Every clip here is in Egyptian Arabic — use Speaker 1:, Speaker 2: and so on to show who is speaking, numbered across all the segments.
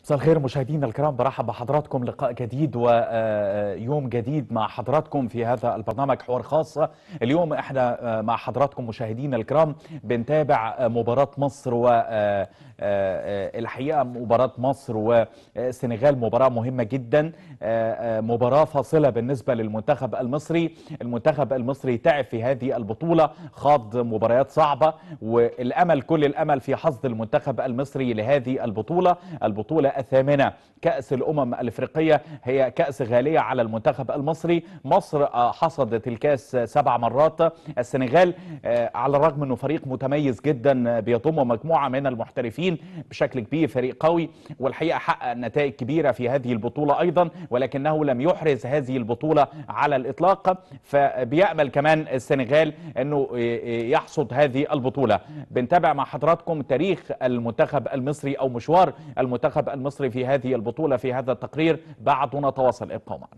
Speaker 1: مساء الخير مشاهدينا الكرام برحب بحضراتكم لقاء جديد ويوم جديد مع حضراتكم في هذا البرنامج حوار خاص اليوم احنا مع حضراتكم مشاهدينا الكرام بنتابع مباراة مصر والحقيقة مباراة مصر والسنغال مباراة مهمة جدا مباراة فاصلة بالنسبة للمنتخب المصري المنتخب المصري تعب في هذه البطولة خاض مباريات صعبة والأمل كل الأمل في حصد المنتخب المصري لهذه البطولة البطولة الثامنة كأس الأمم الإفريقية هي كأس غالية على المنتخب المصري مصر حصدت الكأس سبع مرات السنغال على الرغم أنه فريق متميز جدا بيضم مجموعة من المحترفين بشكل كبير فريق قوي والحقيقة حقق نتائج كبيرة في هذه البطولة أيضا ولكنه لم يحرز هذه البطولة على الإطلاق فبيأمل كمان السنغال أنه يحصد هذه البطولة بنتابع مع حضراتكم تاريخ المنتخب المصري أو مشوار المنتخب المصري في هذه البطولة في هذا التقرير بعد نتواصل ابقوا معنا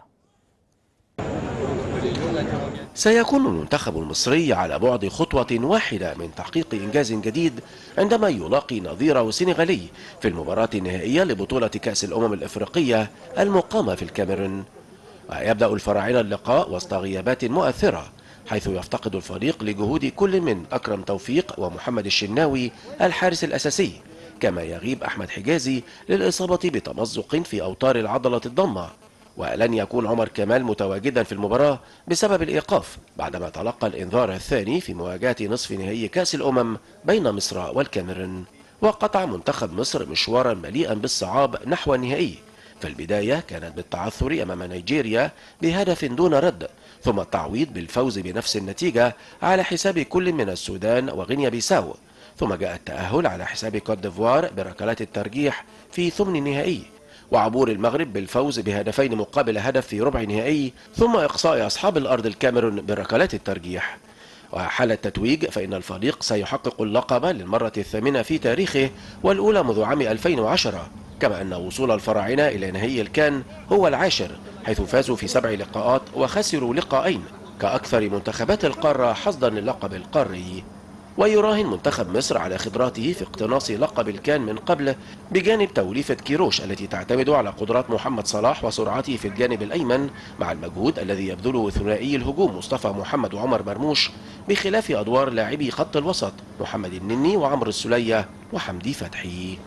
Speaker 2: سيكون المنتخب المصري على بعد خطوة واحدة من تحقيق إنجاز جديد عندما يلاقي نظيره السنغالي في المباراة النهائية لبطولة كأس الأمم الإفريقية المقامة في الكاميرون ويبدأ الفراعنة اللقاء وسط غيابات مؤثرة حيث يفتقد الفريق لجهود كل من أكرم توفيق ومحمد الشناوي الحارس الأساسي كما يغيب أحمد حجازي للإصابة بتمزق في أوتار العضلة الضمة ولن يكون عمر كمال متواجدا في المباراة بسبب الإيقاف بعدما تلقى الإنذار الثاني في مواجهة نصف نهائي كأس الأمم بين مصر والكاميرون وقطع منتخب مصر مشوارا مليئا بالصعاب نحو النهائي فالبداية كانت بالتعثر أمام نيجيريا بهدف دون رد ثم التعويض بالفوز بنفس النتيجة على حساب كل من السودان وغينيا بيساو ثم جاء التأهل على حساب كوت ديفوار بركلات الترجيح في ثمن النهائي وعبور المغرب بالفوز بهدفين مقابل هدف في ربع نهائي ثم إقصاء أصحاب الأرض الكاميرون بركلات الترجيح وحال التتويج فإن الفريق سيحقق اللقب للمرة الثامنة في تاريخه والأولى منذ عام 2010 كما أن وصول الفراعنة إلى نهائي الكان هو العاشر حيث فازوا في سبع لقاءات وخسروا لقاءين كأكثر منتخبات القارة حصدا للقب القاري ويراهن منتخب مصر على خبراته في اقتناص لقب الكان من قبل بجانب توليفة كيروش التي تعتمد على قدرات محمد صلاح وسرعته في الجانب الأيمن مع المجهود الذي يبذله ثنائي الهجوم مصطفى محمد وعمر مرموش بخلاف أدوار لاعبي خط الوسط محمد النني وعمر السلية وحمدي فتحي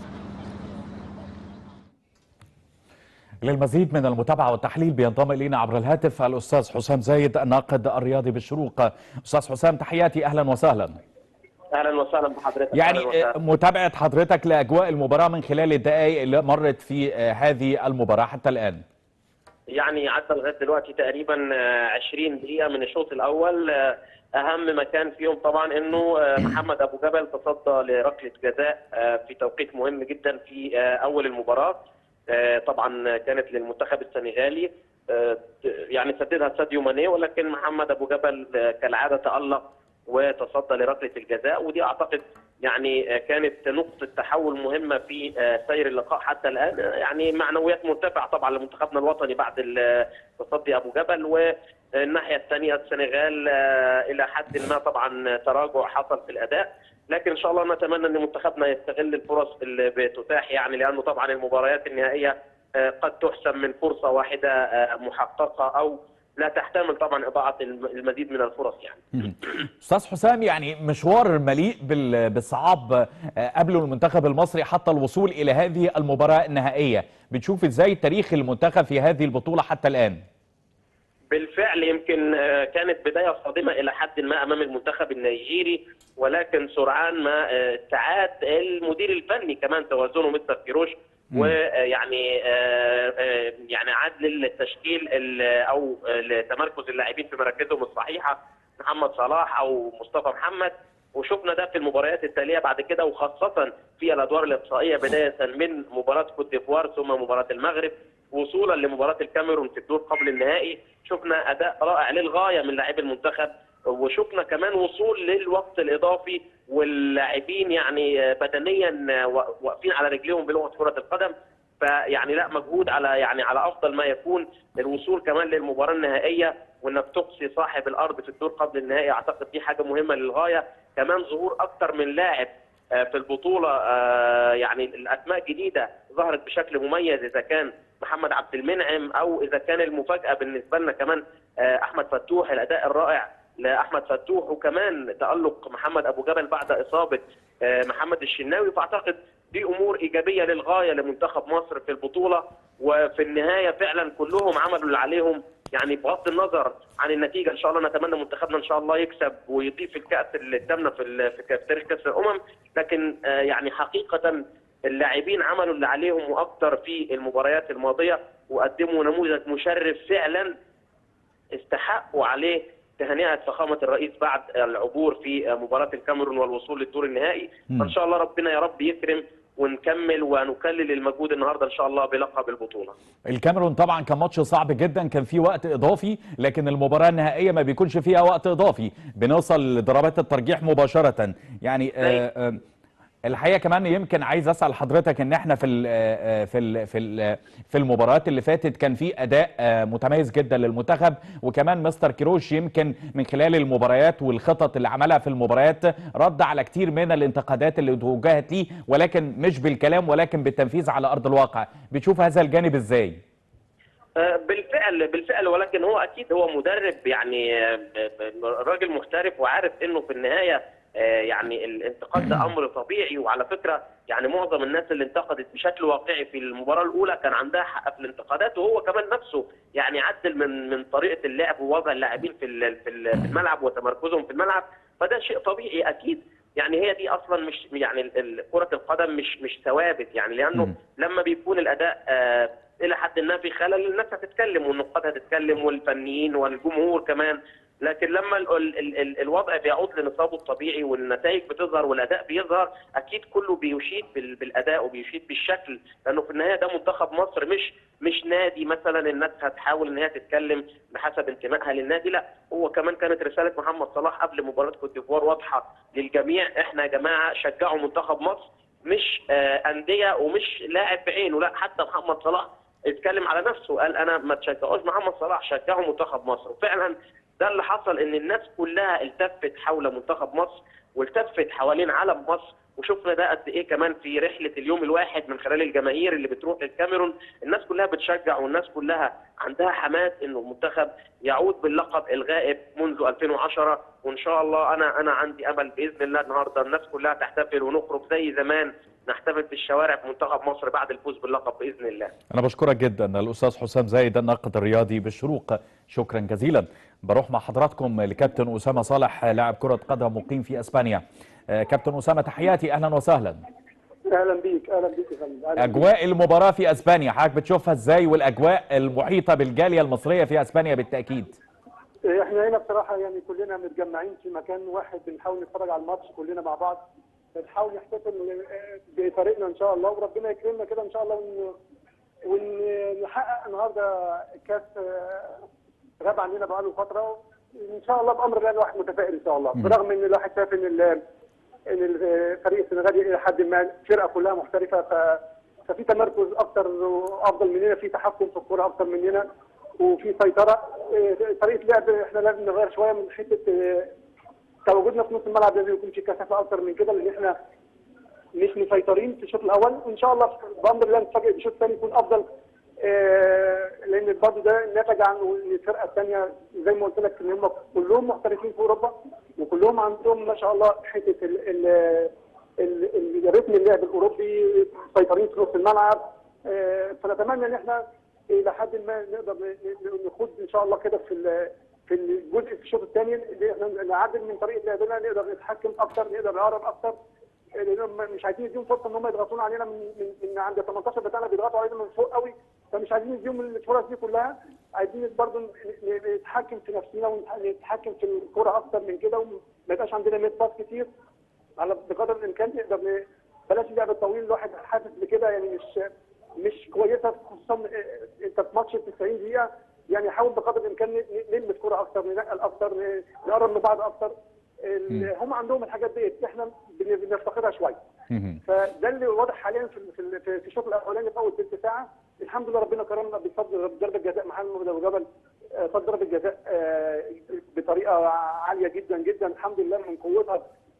Speaker 1: للمزيد من المتابعة والتحليل بينضم إلينا عبر الهاتف الأستاذ حسام زايد الناقد الرياضي بالشروق أستاذ حسام تحياتي أهلا وسهلا
Speaker 3: اهلا وسهلا بحضرتك
Speaker 1: يعني متابعه حضرتك لاجواء المباراه من خلال الدقائق اللي مرت في هذه المباراه حتى الان
Speaker 3: يعني عدى لغايه دلوقتي تقريبا 20 دقيقه من الشوط الاول اهم مكان فيهم طبعا انه محمد ابو جبل تصدى لركله جزاء في توقيت مهم جدا في اول المباراه طبعا كانت للمنتخب السنغالي يعني سددها ساديو ماني ولكن محمد ابو جبل كالعاده تالق وتصدى لركله الجزاء ودي اعتقد يعني كانت نقطه تحول مهمه في سير اللقاء حتى الان يعني معنويات مرتفعه طبعا لمنتخبنا الوطني بعد تصدي ابو جبل والناحيه الثانيه السنغال الى حد ما طبعا تراجع حصل في الاداء لكن ان شاء الله نتمنى ان منتخبنا يستغل الفرص اللي بتتاح يعني لانه طبعا المباريات النهائيه قد تحسم من فرصه واحده محققه او لا تحتمل طبعا اضاعه المزيد من الفرص يعني.
Speaker 1: استاذ حسام يعني مشوار مليء بالصعاب قبله المنتخب المصري حتى الوصول الى هذه المباراه النهائيه، بتشوف ازاي تاريخ المنتخب في هذه البطوله حتى الان؟
Speaker 3: بالفعل يمكن كانت بدايه صادمه الى حد ما امام المنتخب النيجيري ولكن سرعان ما استعاد المدير الفني كمان توازنه مستر كيروش ويعني يعني عاد للتشكيل او لتمركز اللاعبين في مراكزهم الصحيحه محمد صلاح او مصطفى محمد وشفنا ده في المباريات التاليه بعد كده وخاصه في الادوار الاقصائيه بدايه من مباراه كوت ديفوار ثم مباراه المغرب وصولا لمباراه الكاميرون في الدور قبل النهائي شفنا اداء رائع للغايه من لاعبي المنتخب وشفنا كمان وصول للوقت الاضافي واللاعبين يعني بدنيا واقفين على رجليهم بلغه كره القدم فيعني لا مجهود على يعني على افضل ما يكون الوصول كمان للمباراه النهائيه وانك تقصي صاحب الارض في الدور قبل النهائي اعتقد دي حاجه مهمه للغايه كمان ظهور اكثر من لاعب آه، في البطوله آه، يعني الاسماء جديده ظهرت بشكل مميز اذا كان محمد عبد المنعم او اذا كان المفاجاه بالنسبه لنا كمان آه، احمد فتوح الاداء الرائع لاحمد فتوح وكمان تالق محمد ابو جبل بعد اصابه آه، محمد الشناوي فاعتقد دي امور ايجابيه للغايه لمنتخب مصر في البطوله وفي النهايه فعلا كلهم عملوا اللي عليهم يعني بغض النظر عن النتيجه ان شاء الله نتمنى منتخبنا ان شاء الله يكسب ويضيف الكاس الثامنه في ال- في كاس- تاريخ كاس الامم لكن آه، يعني حقيقه اللاعبين عملوا اللي عليهم واكثر في المباريات الماضيه وقدموا نموذج مشرف فعلا استحقوا عليه تهنئه فخامه الرئيس بعد العبور في مباراه الكاميرون والوصول للدور النهائي
Speaker 1: مم.
Speaker 3: فان شاء الله ربنا يا رب يكرم ونكمل ونكلل المجهود النهارده ان شاء الله بلقب البطوله
Speaker 1: الكاميرون طبعا كان ماتش صعب جدا كان فيه وقت اضافي لكن المباراه النهائيه ما بيكونش فيها وقت اضافي بنوصل لضربات الترجيح مباشره يعني آه آه الحقيقه كمان يمكن عايز اسال حضرتك ان احنا في ال في ال في ال في المباريات اللي فاتت كان في اداء آه، متميز جدا للمنتخب وكمان مستر كيروش يمكن من خلال المباريات والخطط اللي عملها في المباريات رد على كتير من الانتقادات اللي توجهت ليه ولكن مش بالكلام ولكن بالتنفيذ على ارض الواقع بتشوف هذا الجانب ازاي
Speaker 3: آه، بالفعل بالفعل ولكن هو اكيد هو مدرب يعني آه، ب- ب- راجل محترف وعارف انه في النهايه آه، يعني الانتقاد ده امر طبيعي وعلى فكره يعني معظم الناس اللي انتقدت بشكل واقعي في المباراه الاولى كان عندها حق في الانتقادات وهو كمان نفسه يعني عدل من من طريقه اللعب ووضع اللاعبين في ال- في ال- في الملعب وتمركزهم في الملعب فده شيء طبيعي اكيد يعني هي دي اصلا مش يعني ال- ال- كره القدم مش مش ثوابت يعني لانه
Speaker 1: مم.
Speaker 3: لما بيكون الاداء آه، الى حد ما في خلل الناس هتتكلم والنقاد هتتكلم والفنيين والجمهور كمان لكن لما ال ال ال ال الوضع بيعود لنصابه الطبيعي والنتائج بتظهر والاداء بيظهر اكيد كله بيشيد بال- بالاداء وبيشيد بالشكل لانه في النهايه ده منتخب مصر مش مش نادي مثلا الناس هتحاول ان هي تتكلم بحسب انتمائها للنادي لا هو كمان كانت رساله محمد صلاح قبل مباراه كوت ديفوار واضحه للجميع احنا يا جماعه شجعوا منتخب مصر مش آه، انديه ومش لاعب بعينه لا حتى محمد صلاح اتكلم على نفسه قال انا ما تشجعوش محمد صلاح شجعوا منتخب مصر وفعلا ده اللي حصل ان الناس كلها التفت حول منتخب مصر والتفت حوالين علم مصر وشفنا ده قد ايه كمان في رحله اليوم الواحد من خلال الجماهير اللي بتروح للكاميرون الناس كلها بتشجع والناس كلها عندها حماس انه المنتخب يعود باللقب الغائب منذ 2010 وان شاء الله انا انا عندي امل باذن الله النهارده الناس كلها تحتفل ونخرج زي زمان نحتفل في الشوارع بمنتخب مصر بعد الفوز باللقب باذن الله
Speaker 1: أنا بشكرك جدا الأستاذ حسام زايد الناقد الرياضي بالشروق شكرا جزيلا بروح مع حضراتكم لكابتن أسامة صالح لاعب كرة قدم مقيم في أسبانيا آه، كابتن أسامة تحياتي أهلا وسهلا
Speaker 4: اهلا بيك اهلا بيك يا فندم أهلاً بيك.
Speaker 1: أجواء المباراة في أسبانيا حضرتك بتشوفها إزاي والأجواء المحيطة بالجالية المصرية في أسبانيا بالتأكيد
Speaker 4: احنا هنا بصراحه يعني كلنا متجمعين في مكان واحد بنحاول نتفرج على الماتش كلنا مع بعض بنحاول نحتفل بفريقنا ان شاء الله وربنا يكرمنا كده ان شاء الله ون... ونحقق النهارده الكاس آه، غاب عننا بقاله فتره ان شاء الله بامر الله الواحد متفائل ان شاء الله برغم ان الواحد شايف ان ال... ان الفريق السنغالي الى حد ما فرقه كلها محترفه ف... ففي تمركز اكتر وافضل مننا في تحكم في الكوره اكتر مننا وفي سيطره إيه، طريقه لعب احنا لازم نغير شويه من حته إيه، تواجدنا في نص الملعب لازم يكون في كثافه اكتر من كده لان احنا مش مسيطرين في الشوط الاول وان شاء الله بامر الله نتفاجئ بالشوط الثاني يكون افضل آه، لان برضه ده نتج عن ان الفرقه الثانيه زي ما قلت لك ان هم كلهم محترفين في اوروبا وكلهم عندهم ما شاء الله حته ال ال ال- ال- الريتم اللعب الاوروبي مسيطرين في نص الملعب آه، فنتمنى ان احنا الى حد ما نقدر ن- ن- نخوض ان شاء الله كده في ال- في الجزء في الشوط الثاني اللي احنا نعدل من طريقه لعبنا نقدر نتحكم اكتر نقدر نقرب اكتر لانهم مش عايزين يديهم فرصه ان هم يضغطونا علينا من من, من عند 18 بتاعنا بيضغطوا علينا من فوق قوي فمش عايزين نديهم الفرص دي كلها عايزين برضه ن- ن- نتحكم في نفسنا ونتحكم في الكوره اكتر من كده وما يبقاش عندنا ميت باس كتير على بقدر الامكان نقدر ن- بلاش اللعب الطويل الواحد حاسس بكده يعني مش مش كويسه خصوصا آه، انت في ماتش 90 دقيقه يعني حاول بقدر الامكان ن- ن- نلمس كوره اكتر ننقل اكتر ن- نقرب من بعض اكتر ال- هم عندهم الحاجات ديت احنا بن- بنفتقدها شويه
Speaker 1: مهم.
Speaker 4: فده اللي واضح حاليا في في في- في الشوط الاولاني في اول ثلث ساعه الحمد لله ربنا كرمنا بفضل ضربه جزاء محمد ابو جبل آه، صد ضربه جزاء آه، بطريقه عاليه جدا جدا الحمد لله من قوتها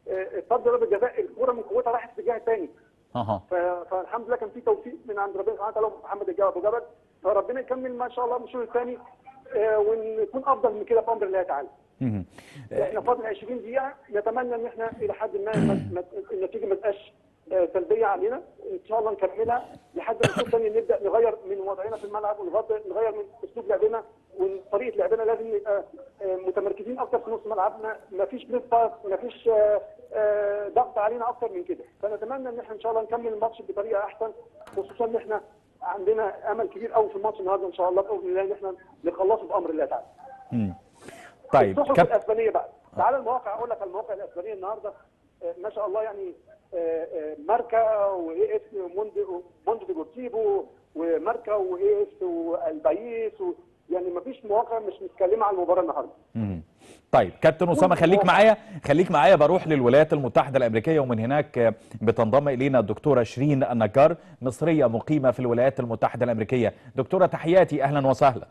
Speaker 4: آه، صد ضربه جزاء الكوره من قوتها راحت في الاتجاه الثاني
Speaker 1: اها
Speaker 4: ف- فالحمد لله كان في توفيق من عند ربنا سبحانه وتعالى ومحمد الجواد ابو جبل فربنا يكمل ما شاء الله من الشوط الثاني آه، ونكون افضل من كده بامر الله تعالى.
Speaker 1: مهم.
Speaker 4: احنا فاضل 20 دقيقه نتمنى ان احنا الى حد ما ما- ما- النتيجه ما تبقاش آه، سلبيه علينا ان شاء الله نكملها لحد ما الشوط الثاني نبدا نغير من وضعنا في الملعب ونغير نغير من اسلوب لعبنا وطريقه لعبنا لازم نبقى آه، متمركزين اكتر في نص ملعبنا ما فيش بريس باس ما فيش آه، آه، ضغط علينا اكتر من كده فنتمنى ان احنا ان شاء الله نكمل الماتش بطريقه احسن خصوصا ان احنا عندنا امل كبير قوي في الماتش النهارده ان شاء الله باذن الله ان احنا نخلصه بامر الله تعالى
Speaker 1: مم. طيب
Speaker 4: الصحف
Speaker 1: كابتن
Speaker 4: الاسبانيه بقى تعال المواقع اقول لك المواقع الاسبانيه النهارده آه، ما شاء الله يعني آه، آه، ماركا واي اس وموند موند ديبورتيفو وماركا واي اس والبايس و- يعني ما فيش مواقع مش متكلمه عن المباراه النهارده
Speaker 1: مم. طيب كابتن اسامه خليك معايا خليك معايا بروح للولايات المتحده الامريكيه ومن هناك بتنضم الينا الدكتوره شيرين النجار مصريه مقيمه في الولايات المتحده الامريكيه دكتوره تحياتي اهلا وسهلا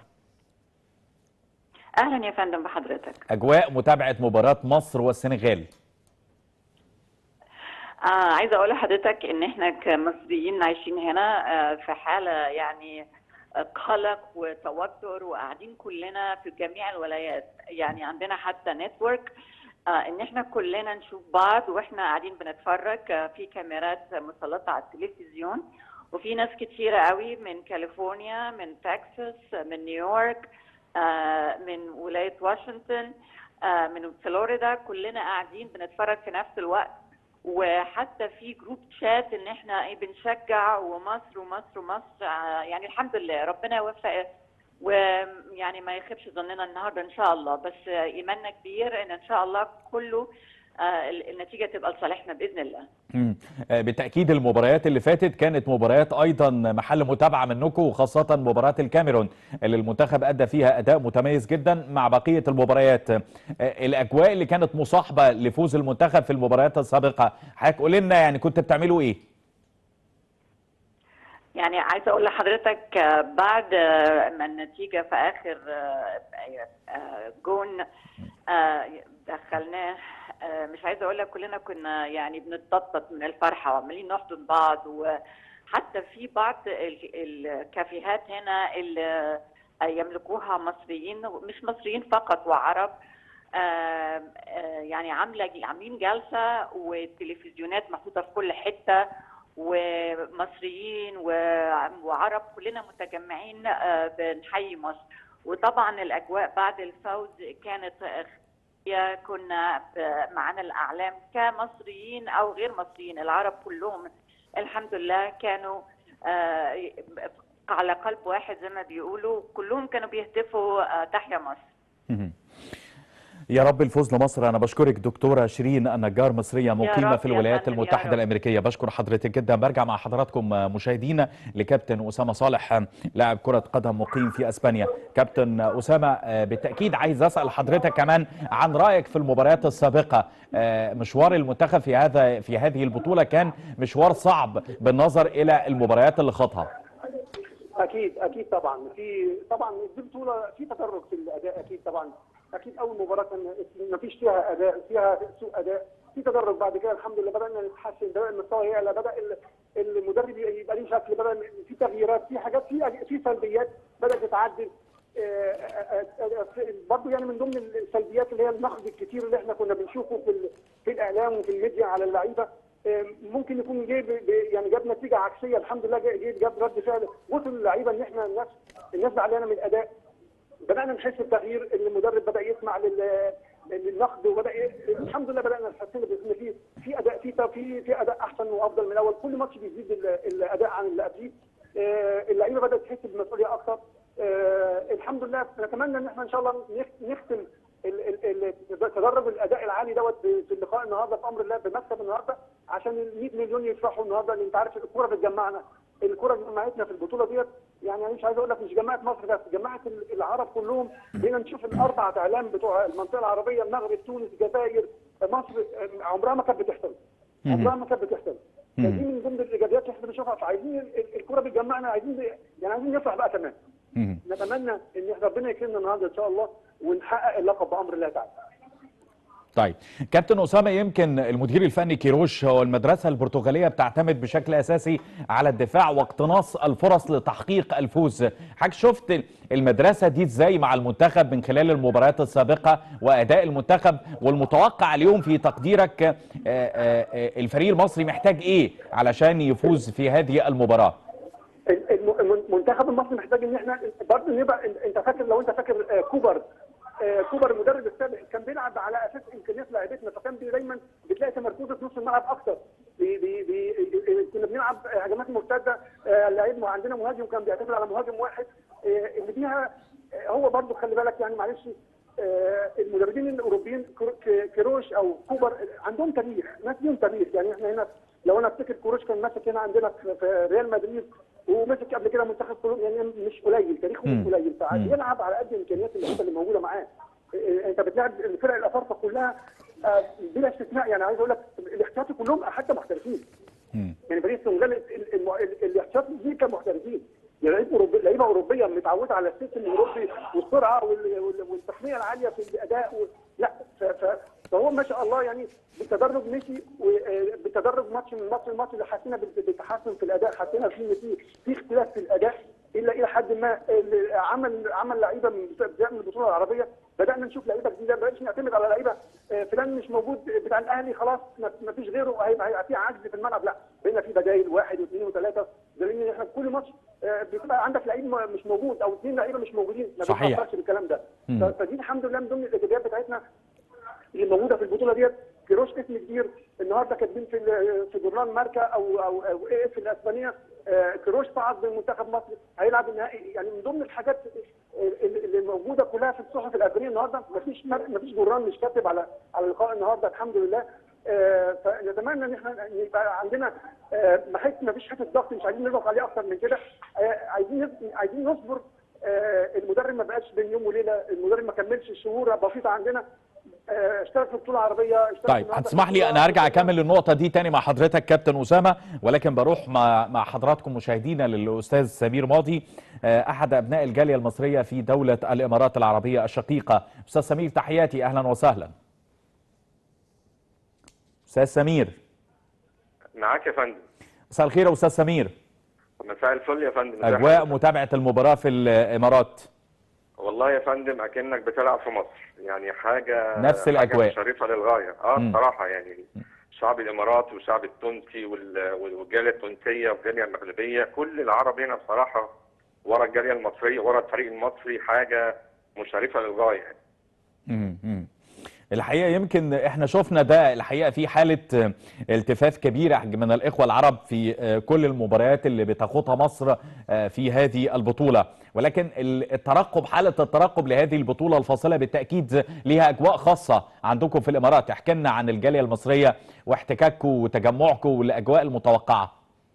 Speaker 5: اهلا يا فندم بحضرتك
Speaker 1: اجواء متابعه مباراه مصر والسنغال
Speaker 5: آه عايزه اقول لحضرتك ان احنا كمصريين عايشين هنا آه في حاله يعني قلق وتوتر وقاعدين كلنا في جميع الولايات يعني عندنا حتى نتورك آه ان احنا كلنا نشوف بعض واحنا قاعدين بنتفرج آه في كاميرات مسلطه على التلفزيون وفي ناس كتيرة قوي من كاليفورنيا من تكساس من نيويورك آه من ولاية واشنطن آه من فلوريدا كلنا قاعدين بنتفرج في نفس الوقت وحتى في جروب شات ان احنا ايه بنشجع ومصر ومصر ومصر آه يعني الحمد لله ربنا يوفق ويعني ما يخيبش ظننا النهارده ان شاء الله بس آه ايماننا كبير ان ان شاء الله كله آه النتيجه تبقى لصالحنا باذن الله
Speaker 1: مم. آه، بالتاكيد المباريات اللي فاتت كانت مباريات ايضا محل متابعه منكم وخاصه مباراه الكاميرون اللي المنتخب ادى فيها اداء متميز جدا مع بقيه المباريات آه، الاجواء اللي كانت مصاحبه لفوز المنتخب في المباريات السابقه حضرتك قول لنا يعني كنت بتعملوا ايه
Speaker 5: يعني عايزه اقول لحضرتك آه، بعد آه، ما النتيجه في اخر آه، آه، جون آه، دخلناه آه، مش عايزه اقول لك كلنا كنا يعني بنتنطط من الفرحه وعمالين نحضن بعض وحتى في بعض ال- الكافيهات هنا اللي يملكوها مصريين مش مصريين فقط وعرب آه، آه، يعني عامله عاملين جلسه والتلفزيونات محطوطه في كل حته ومصريين و- وعرب كلنا متجمعين آه، بنحيي مصر وطبعا الاجواء بعد الفوز كانت خيالية. كنا ب- معانا الاعلام كمصريين او غير مصريين العرب كلهم الحمد لله كانوا آه، على قلب واحد زي ما بيقولوا كلهم كانوا بيهتفوا آه، تحيا مصر
Speaker 1: مهم. يا رب الفوز لمصر انا بشكرك دكتوره شيرين النجار مصريه مقيمه
Speaker 5: رب
Speaker 1: في
Speaker 5: يا
Speaker 1: الولايات
Speaker 5: فندم، يا
Speaker 1: المتحده
Speaker 5: رب.
Speaker 1: الامريكيه بشكر حضرتك جدا برجع مع حضراتكم مشاهدينا لكابتن اسامه صالح لاعب كره قدم مقيم في اسبانيا كابتن اسامه آه، بالتاكيد عايز اسال حضرتك كمان عن رايك في المباريات السابقه آه، مشوار المنتخب في هذا في هذه البطوله كان مشوار صعب بالنظر الى المباريات اللي خاضها
Speaker 4: اكيد اكيد طبعا في طبعا دي بطوله في تدرج في الاداء اكيد طبعا اكيد اول مباراه كان ما فيش فيها اداء فيها سوء اداء في تدرج بعد كده الحمد لله بدانا نتحسن بدا المستوى يعلى بدا ال- المدرب يبقى ليه شكل بدا في تغييرات في حاجات في في سلبيات بدات تتعدل برضه يعني من ضمن السلبيات اللي هي النقد الكتير اللي احنا كنا بنشوفه في ال- في الاعلام وفي الميديا على اللعيبه آه، ممكن يكون جاي ب- ب- يعني جاب نتيجه عكسيه الحمد لله جاي جاي جاب رد فعل وصل اللعيبه ان احنا الناس الناس زعلانه من الاداء بدانا نحس بتغيير ان المدرب بدا يسمع لل للنقد وبدا ي... الحمد لله بدانا نحس ان في في اداء في في في اداء احسن وافضل من الاول كل ماتش بيزيد ال- الاداء عن اللي قبليه آه، اللعيبه بدات تحس بمسؤوليه اكتر آه، الحمد لله نتمنى ان احنا ان شاء الله نخ- نختم ال- ال- ال- تدرج الاداء العالي دوت في اللقاء النهارده في امر الله بمكسب النهارده عشان ال 100 مليون يفرحوا النهارده لان انت عارف الكوره بتجمعنا الكوره جمعتنا في البطوله ديت يعني انا مش عايز اقول لك مش جمعت مصر بس جمعت ال- العرب كلهم بقينا نشوف الاربع اعلام بتوع المنطقه العربيه المغرب تونس الجزائر مصر آه، عمرها ما كانت بتحصل عمرها ما كانت بتحصل
Speaker 1: مم.
Speaker 4: دي من ضمن الايجابيات اللي احنا بنشوفها فعايزين ال- ال- الكوره بتجمعنا عايزين يعني عايزين نفرح بقى كمان
Speaker 1: مهم.
Speaker 4: نتمنى ان ربنا يكرمنا النهارده ان شاء الله ونحقق اللقب بامر الله تعالى
Speaker 1: طيب كابتن أسامة يمكن المدير الفني كيروش هو المدرسة البرتغالية بتعتمد بشكل أساسي على الدفاع واقتناص الفرص لتحقيق الفوز حضرتك شفت المدرسة دي ازاي مع المنتخب من خلال المباريات السابقة وأداء المنتخب والمتوقع اليوم في تقديرك آه، آه، آه، الفريق المصري محتاج ايه علشان يفوز في هذه المباراة
Speaker 4: الم- الم- المنتخب المصري محتاج ان احنا برضه نبقى انت فاكر لو انت فاكر آه، كوبر آه، كوبر المدرب السابق كان بيلعب على اساس امكانيات لاعبتنا فكان بي- دايما بتلاقي تمركزه في نص الملعب اكتر بي بي بي كنا بنلعب هجمات مرتده آه، اللعيب عندنا مهاجم كان بيعتمد على مهاجم واحد آه، اللي فيها آه، هو برضه خلي بالك يعني معلش آه، المدربين الاوروبيين كرو- ك- كيروش او كوبر عندهم تاريخ ناس ليهم تاريخ يعني احنا هنا لو انا افتكر كروش كان ماسك هنا عندنا في في ريال مدريد ومسك قبل كده منتخب كولومبيا يعني مش قليل تاريخه
Speaker 1: مم.
Speaker 4: مش قليل فيلعب على قد امكانيات اللعيبه اللي موجوده معاه إيه، انت بتلعب الفرق الافارقه كلها آه، بلا استثناء يعني عايز اقول لك الاحتياطي كلهم حتى محترفين
Speaker 1: مم.
Speaker 4: يعني فريق السنغال ال- الم- ال- الاحتياطي دي كان محترفين يعني لعيبه أوروبي- لعيبه اوروبيه متعوده على السيستم الاوروبي والسرعه وال- وال- والتقنيه العاليه في الاداء و... لا ف... ف... فهو ما شاء الله يعني بالتدرج مشي وبالتدرج ماتش من ماتش لماتش اللي حسينا بال- بالتحسن في الاداء حسينا في في في اختلاف في الاداء الا الى حد ما اللي عمل عمل لعيبه من بداية من البطوله العربيه بدانا نشوف لعيبه جديده ما بقاش نعتمد على لعيبه آه، فلان مش موجود بتاع الاهلي خلاص ما ما فيش غيره هيبقى هيبقى في عجز في الملعب لا بقينا في بدايل واحد واثنين وثلاثه ده لان احنا في كل ماتش آه، بتبقى عندك لعيب م- مش موجود او اثنين لعيبه مش موجودين ما
Speaker 1: صحيح.
Speaker 4: بنفكرش بالكلام ده
Speaker 1: مم.
Speaker 4: ف- فدي الحمد لله من ضمن الايجابيات بتاعتنا اللي موجوده في البطوله ديت كيروش اسم كبير النهارده كاتبين في ال- في جورنال ماركا او او او ايه في الاسبانيه آه، كيروش صعد بمنتخب مصر هيلعب النهائي يعني من ضمن الحاجات اللي اللي موجوده كلها في الصحف الاسبانيه النهارده مفيش مر- مفيش جورنال مش كاتب على على لقاء النهارده الحمد لله آه، فنتمنى ان احنا يبقى عندنا آه، بحيث مفيش حته ضغط مش عايزين نضغط عليه اكتر من كده آه، عايزين نص- عايزين نصبر آه، المدرب ما بقاش بين يوم وليله المدرب ما كملش شهور بسيطه عندنا آه، اشترك في بطوله عربيه اشترك
Speaker 1: طيب
Speaker 4: النهاردة
Speaker 1: هتسمح
Speaker 4: في
Speaker 1: لي
Speaker 4: بطولة
Speaker 1: انا ارجع
Speaker 4: أفريقيا.
Speaker 1: اكمل النقطه دي تاني مع حضرتك كابتن اسامه ولكن بروح مع مع حضراتكم مشاهدينا للاستاذ سمير ماضي آه، احد ابناء الجاليه المصريه في دوله الامارات العربيه الشقيقه استاذ سمير تحياتي اهلا وسهلا استاذ سمير
Speaker 6: معاك يا فندم
Speaker 1: مساء الخير يا استاذ سمير
Speaker 6: مساء الفل يا فندم ازي
Speaker 1: اجواء
Speaker 6: حضرتك؟
Speaker 1: متابعه المباراه في الامارات
Speaker 6: والله يا فندم اكنك بتلعب في مصر يعني حاجه
Speaker 1: نفس
Speaker 6: حاجة
Speaker 1: الأجواء.
Speaker 6: مشرفه للغايه اه
Speaker 1: مم.
Speaker 6: بصراحه يعني الشعب الاماراتي والشعب التونسي وال- والجاليه التونسيه والجاليه المغربيه كل العرب هنا بصراحه ورا الجاليه المصريه ورا الفريق المصري حاجه مشرفه للغايه يعني.
Speaker 1: مم، مم. الحقيقه يمكن احنا شفنا ده الحقيقه في حاله آه، التفاف كبيره من الاخوه العرب في آه، كل المباريات اللي بتخوضها مصر آه، في هذه البطوله ولكن ال- الترقب حاله الترقب لهذه البطوله الفاصله بالتاكيد ليها اجواء خاصه عندكم في الامارات احكي لنا عن الجاليه المصريه واحتكاككم وتجمعكم والاجواء المتوقعه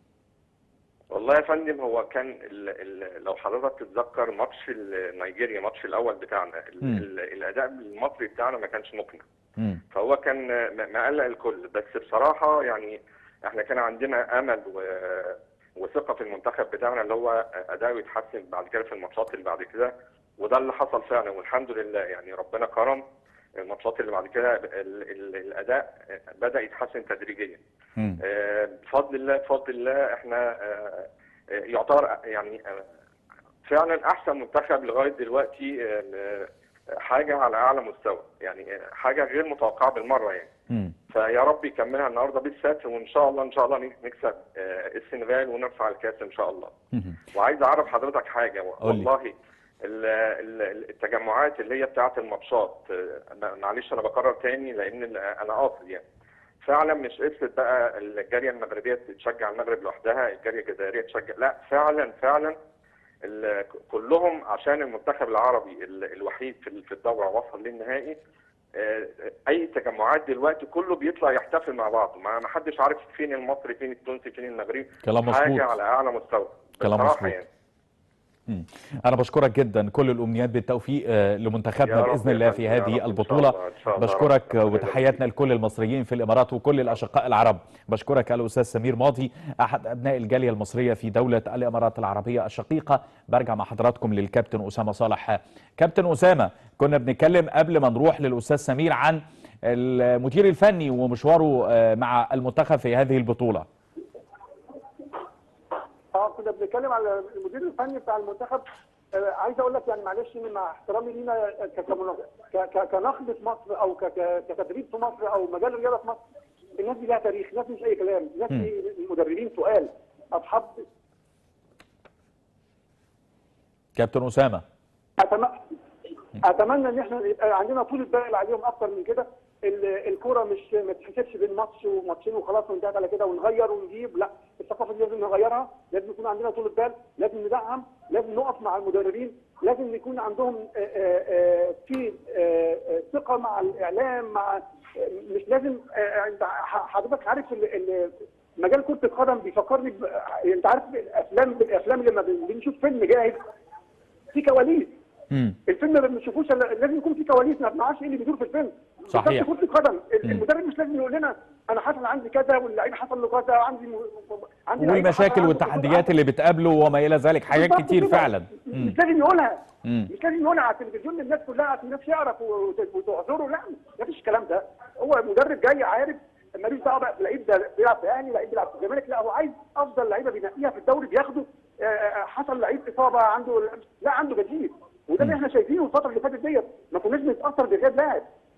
Speaker 6: والله يا فندم هو كان ال ال لو حضرتك تتذكر ماتش ال- نيجيريا ماتش الاول بتاعنا ال
Speaker 1: مم.
Speaker 6: ال الاداء المصري بتاعنا ما كانش مقنع
Speaker 1: مم.
Speaker 6: فهو كان م- مقلق الكل بس بصراحة يعني احنا كان عندنا امل و... وثقة في المنتخب بتاعنا اللي هو اداؤه يتحسن بعد كده في الماتشات اللي بعد كده وده اللي حصل فعلا والحمد لله يعني ربنا كرم الماتشات اللي بعد كده ال... ال... الاداء بدأ يتحسن تدريجيا
Speaker 1: مم.
Speaker 6: آه، بفضل الله بفضل الله احنا آه، آه، يعتبر يعني آه، فعلا احسن منتخب لغايه دلوقتي آه، آه، حاجه على اعلى مستوى يعني آه، حاجه غير متوقعه بالمره يعني
Speaker 1: مم.
Speaker 6: فيا رب يكملها النهارده بالستر وان شاء الله ان شاء الله نكسب آه، السنغال ونرفع الكاس ان شاء الله
Speaker 1: مم.
Speaker 6: وعايز اعرف حضرتك حاجه
Speaker 1: قول لي.
Speaker 6: والله ال- ال- التجمعات اللي هي بتاعه الماتشات آه، معلش انا بكرر تاني لان ال- انا قاصد يعني فعلا مش قصه بقى الجاليه المغربيه تشجع المغرب لوحدها الجاليه الجزائريه تشجع لا فعلا فعلا ال- كلهم عشان المنتخب العربي ال- الوحيد في ال- في الدوره وصل للنهائي آه، اي تجمعات دلوقتي كله بيطلع يحتفل مع بعض ما ما حدش عارف فين المصري فين التونسي فين المغربي
Speaker 1: كلام مظبوط.
Speaker 6: حاجه على اعلى مستوى
Speaker 1: كلام
Speaker 6: بصراحة
Speaker 1: مظبوط.
Speaker 6: يعني
Speaker 1: مم. أنا بشكرك جدا كل الأمنيات بالتوفيق آه، لمنتخبنا
Speaker 6: يا رب
Speaker 1: بإذن
Speaker 6: يا
Speaker 1: الله
Speaker 6: فندم،
Speaker 1: في
Speaker 6: يا رب،
Speaker 1: هذه
Speaker 6: إن شاء
Speaker 1: البطولة
Speaker 6: الله، إن شاء الله.
Speaker 1: بشكرك
Speaker 6: ربنا يبارك
Speaker 1: وتحياتنا لكل المصريين في الإمارات وكل الأشقاء العرب بشكرك الأستاذ سمير ماضي أحد أبناء الجالية المصرية في دولة الإمارات العربية الشقيقة برجع مع حضراتكم للكابتن أسامة صالح كابتن أسامة كنا بنتكلم قبل ما نروح للأستاذ سمير عن المدير الفني ومشواره آه، مع المنتخب في هذه البطوله
Speaker 4: اه كنا بنتكلم على المدير الفني بتاع المنتخب آه عايز اقول لك يعني معلش مع احترامي لينا آه، ك- كمنا- ك- ك- كنقد في مصر او ك- ك- كتدريب في مصر او مجال الرياضه في مصر الناس دي لها تاريخ الناس دي مش اي كلام الناس دي مدربين تقال اصحاب
Speaker 1: كابتن اسامه
Speaker 4: أتم... اتمنى ان احنا يبقى عندنا طول بال عليهم اكتر من كده ال- الكوره مش ما تتحسبش بين ماتش وماتشين وخلاص وانتهت على كده ونغير ونجيب لا الثقافه دي لازم نغيرها لازم يكون عندنا طول بال لازم ندعم لازم نقف مع المدربين لازم يكون عندهم آه، آه، آه، في آه، آه، ثقه مع الاعلام مع آه، مش لازم آه، انت ح- حضرتك عارف ال- ال- مجال كره القدم بيفكرني ب- انت عارف الافلام الافلام لما بن- بنشوف فيلم جاهز في كواليس
Speaker 1: مم.
Speaker 4: الفيلم ما بنشوفوش إلا- لازم يكون في كواليس ما بنعرفش ايه اللي بيدور في الفيلم
Speaker 1: صحيح.
Speaker 4: بالظبط كرة القدم المدرب مش لازم يقول لنا انا حصل عندي كذا واللعيب حصل له كذا عندي م... عندي لعيب حصل
Speaker 1: والمشاكل
Speaker 4: عنده
Speaker 1: والتحديات
Speaker 4: كذا.
Speaker 1: اللي بتقابله وما الى ذلك حاجات
Speaker 4: بالظبط
Speaker 1: كتير
Speaker 4: كده.
Speaker 1: فعلا مم.
Speaker 4: مش لازم يقولها
Speaker 1: مم.
Speaker 4: مش لازم يقولها على التلفزيون للناس كلها عشان الناس يعرف وت- وتعذره لا مفيش الكلام ده هو مدرب جاي عارف ماليش دعوه بقى اللعيب ده بيلعب في اهلي لعيب بيلعب في الزمالك لا هو عايز افضل لعيبه بينقيها في الدوري بياخده آه، آه، حصل لعيب اصابه عنده لا عنده بديل وده اللي احنا شايفينه الفتره اللي فاتت ديت ما كناش بنتاثر بغياب لاعب